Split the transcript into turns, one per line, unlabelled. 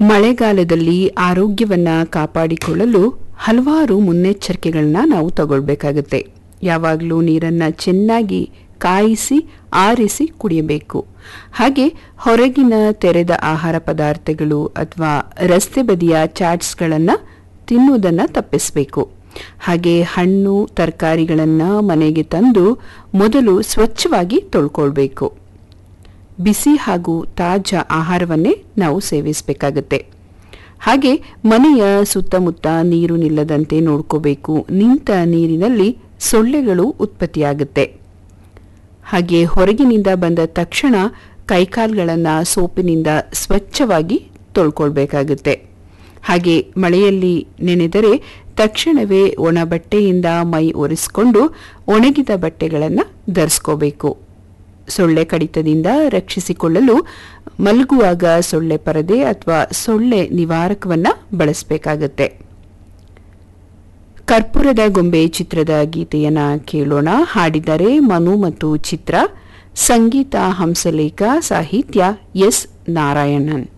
ಮಳೆಗಾಲದಲ್ಲಿ ಆರೋಗ್ಯವನ್ನ ಕಾಪಾಡಿಕೊಳ್ಳಲು ಹಲವಾರು ಮುನ್ನೆಚ್ಚರಿಕೆಗಳನ್ನ ನಾವು ತಗೊಳ್ಬೇಕಾಗುತ್ತೆ ಯಾವಾಗಲೂ ನೀರನ್ನ ಚೆನ್ನಾಗಿ ಕಾಯಿಸಿ ಆರಿಸಿ ಕುಡಿಯಬೇಕು ಹಾಗೆ ಹೊರಗಿನ ತೆರೆದ ಆಹಾರ ಪದಾರ್ಥಗಳು ಅಥವಾ ರಸ್ತೆ ಬದಿಯ ಚಾಟ್ಸ್ಗಳನ್ನು ತಿನ್ನುವುದನ್ನು ತಪ್ಪಿಸಬೇಕು ಹಾಗೆ ಹಣ್ಣು ತರಕಾರಿಗಳನ್ನು ಮನೆಗೆ ತಂದು ಮೊದಲು ಸ್ವಚ್ಛವಾಗಿ ತೊಳ್ಕೊಳ್ಬೇಕು ಬಿಸಿ ಹಾಗೂ ತಾಜಾ ಆಹಾರವನ್ನೇ ನಾವು ಸೇವಿಸಬೇಕಾಗತ್ತೆ ಹಾಗೆ ಮನೆಯ ಸುತ್ತಮುತ್ತ ನೀರು ನಿಲ್ಲದಂತೆ ನೋಡ್ಕೋಬೇಕು ನಿಂತ ನೀರಿನಲ್ಲಿ ಸೊಳ್ಳೆಗಳು ಉತ್ಪತ್ತಿಯಾಗುತ್ತೆ ಹಾಗೆ ಹೊರಗಿನಿಂದ ಬಂದ ತಕ್ಷಣ ಕೈಕಾಲ್ಗಳನ್ನು ಸೋಪಿನಿಂದ ಸ್ವಚ್ಛವಾಗಿ ತೊಳ್ಕೊಳ್ಬೇಕಾಗುತ್ತೆ ಹಾಗೆ ಮಳೆಯಲ್ಲಿ ನೆನೆದರೆ ತಕ್ಷಣವೇ ಒಣ ಬಟ್ಟೆಯಿಂದ ಮೈ ಒರೆಸ್ಕೊಂಡು ಒಣಗಿದ ಬಟ್ಟೆಗಳನ್ನು ಧರಿಸ್ಕೋಬೇಕು ಸೊಳ್ಳೆ ಕಡಿತದಿಂದ ರಕ್ಷಿಸಿಕೊಳ್ಳಲು ಮಲಗುವಾಗ ಸೊಳ್ಳೆ ಪರದೆ ಅಥವಾ ಸೊಳ್ಳೆ ನಿವಾರಕವನ್ನ ಬಳಸಬೇಕಾಗತ್ತೆ ಕರ್ಪೂರದ ಗೊಂಬೆ ಚಿತ್ರದ ಗೀತೆಯನ್ನ ಕೇಳೋಣ ಹಾಡಿದರೆ ಮನು ಮತ್ತು ಚಿತ್ರ ಸಂಗೀತ ಹಂಸಲೇಖ ಸಾಹಿತ್ಯ ಎಸ್ ನಾರಾಯಣನ್